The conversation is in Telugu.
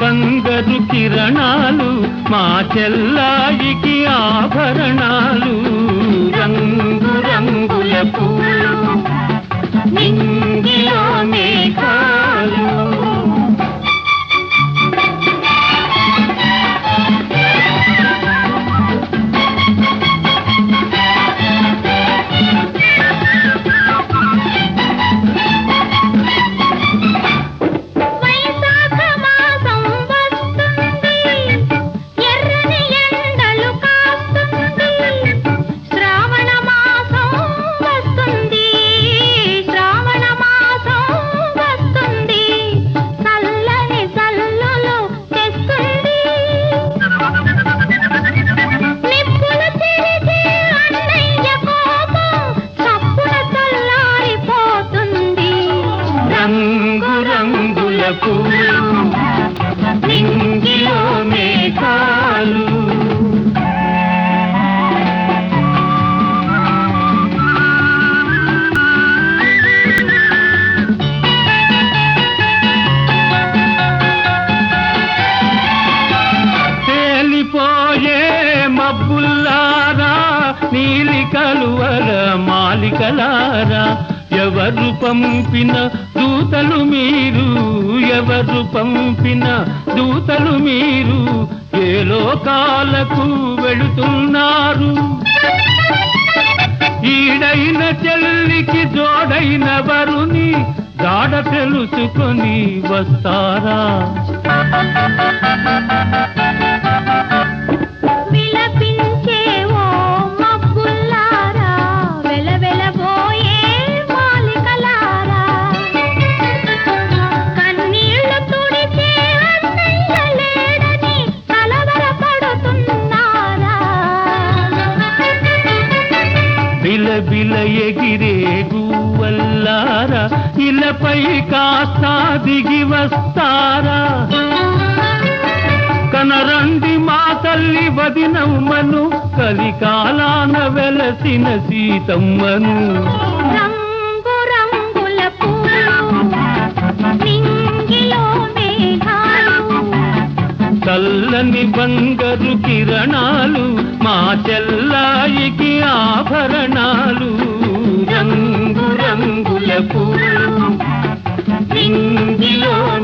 బంగారు కిరణాలు మా చెల్లాయికి ఆభరణాలు రంగు రంగుల పూలు నింగిలో మేఘాలు వైశాఖ మాసం వస్తుంది ఎర్రని ఎండలు కాస్తుంది శ్రావణ మాసం వస్తుంది శ్రావణ మాసం వస్తుంది చల్లని చల్లులు తెస్తుంది నిప్పులు చెరిగే అన్నయ్య కోపం చప్పున చల్లారిపోతుంది రంగు రంగుల పూలు నింగిలో మేఘాలు తేలిపోయే మబ్బుల్లారా నీలి కలువల మాలికలారా ఎవరు పంపిన దూతలు మీరు ఎవరు పంపిన దూతలు మీరు ఏ లోకాలకు వెళుతున్నారు ఈడైన చెల్లికి జోడైన వరుని జాడ తెలుసుకొని వస్తారా విలపించే ఓ మబ్బుల్లారా వెలవెలబోయే మాలికలారా కన్నీళ్లు తుడిచే అన్నయ్య లేడని కలవరపడుతున్నారా బిల బిల ఎగిరే గువ్వల్లారా ఇలపై కాస్త దిగి వస్తారా కనరండి మా తల్లి వదినమ్మను కలికాలాన వెలసిన సీతమ్మను రంగు రంగుల పూలు నింగిలో మేఘాలు చల్లని బంగారు కిరణాలు మా చెల్లాయికి ఆభరణాలు రంగు రంగుల పూలు నింగిలో